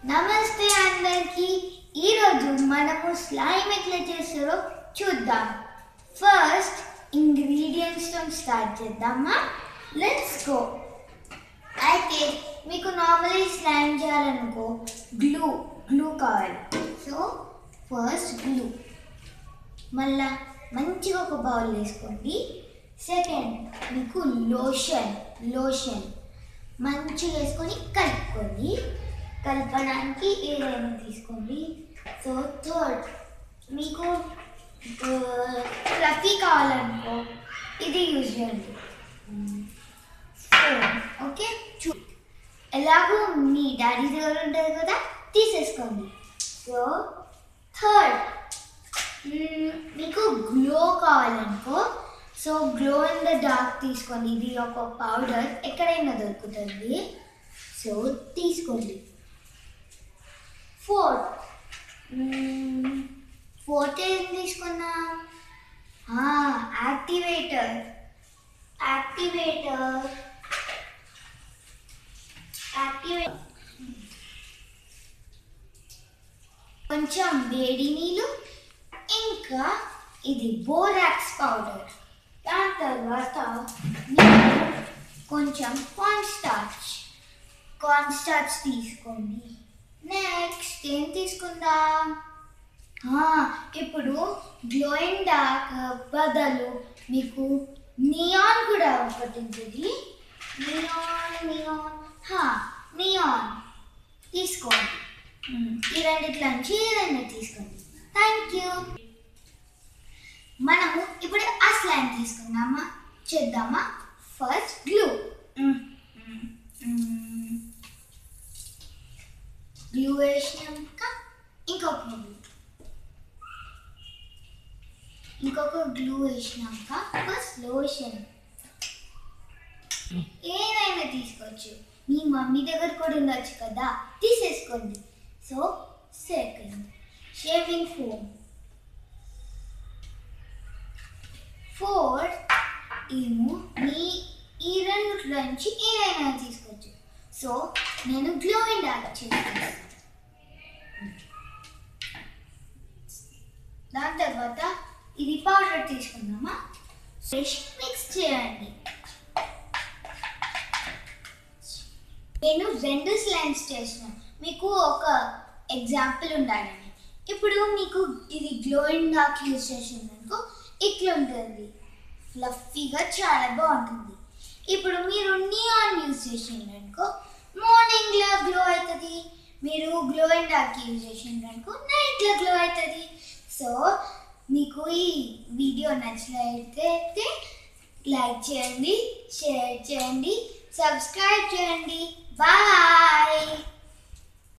నమస్తే అందరికి ఈరోజు మనము స్లైమ్ ఎట్లా చేస్తారో చూద్దాం ఫస్ట్ ఇంగ్రీడియంట్స్తో స్టార్ట్ చేద్దామా లెట్స్ గో అయితే మీకు నార్మలీ స్లైమ్ చేయాలనుకో గ్లూ గ్లూ కావాలి సో ఫస్ట్ గ్లూ మళ్ళా మంచిగా ఒక బౌల్ వేసుకోండి సెకండ్ మీకు లోషన్ లోషన్ మంచిగా వేసుకొని కలుపుకోండి కలపడానికి ఏదైనా తీసుకోండి సో థర్డ్ మీకు ఫ్లఫీ కావాలనుకో ఇది యూజ్ చేయండి ఫోర్ ఓకే చూ ఎలాగో మీ డాడీ దగ్గర ఉంటుంది కదా తీసేసుకోండి సో థర్డ్ మీకు గ్లో కావాలనుకో so glow in the dark తీసుకోండి ఇది ఒక పౌడర్ ఎక్కడైనా దొరుకుతుంది సో తీసుకోండి ఫోర్త్ ఫోర్త్ ఏం తీసుకున్నా యాక్టివేటర్ యాక్టివేటర్ యాక్టివేట్ కొంచెం వేడి నీళ్ళు ఇంకా ఇది బోరాక్స్ పౌడర్ దాని తర్వాత మీరు కొంచెం కార్న్ స్టార్చ్ కార్న్ స్టార్చ్ తీసుకోండి నెక్స్ట్ ఏం తీసుకుందాం ఆ, ఇప్పుడు గ్లోయింగ్ డార్క్ బదులు మీకు నియాన్ కూడా ఒకటి ఉంటుంది నియాన్ నియాన్ హా నియాన్ తీసుకోండి మ్మ్. ఈ రెండిట్లో నుంచి ఏదైనా తీసుకోండి థ్యాంక్ యూ మనము ఇప్పుడు ఆ స్లైమ్ తీసుకుందామా చేద్దామా ఫస్ట్ గ్లూ గ్లూ వేసినాక ఇంకొక గ్లూ ఇంకొక గ్లూ వేసినాక ఫస్ట్ లోషన్ ఏదైనా తీసుకోవచ్చు మీ మమ్మీ దగ్గర కూడా ఉండొచ్చు కదా తీసేసుకోండి so second shaving foam fourth ఏమో మీ ఈ రెండిట్లో నుంచి ఏదైనా తీసుకోవచ్చు సో నేను గ్లోయింగ్ డార్క్ చేస్తాను దాని తర్వాత ఇది పౌడర్ తీసుకుందామా ఫ్రెష్ మిక్స్ చేయండి నేను రెండు స్లైమ్స్ చేసిన మీకు ఒక ఎగ్జాంపుల్ ఉండాలని ఇప్పుడు మీకు ఇది గ్లోయింగ్ డార్క్ యూజ్ చేసిందనుకో ఇట్లా ఉంటుంది ఫ్లఫీగా చాలా బాగుంటుంది ఇప్పుడు మీరు నియాన్ యూజ్ చేసిందనుకో మార్నింగ్లో గ్లో అవుతుంది మీరు గ్లోయింగ్ డార్క్ యూజ్ చేసిందనుకో నైట్లో గ్లో అవుతుంది సో మీకు ఈ వీడియో నచ్చినట్లయితే లైక్ చేయండి షేర్ చేయండి సబ్స్క్రైబ్ చేయండి బాయ్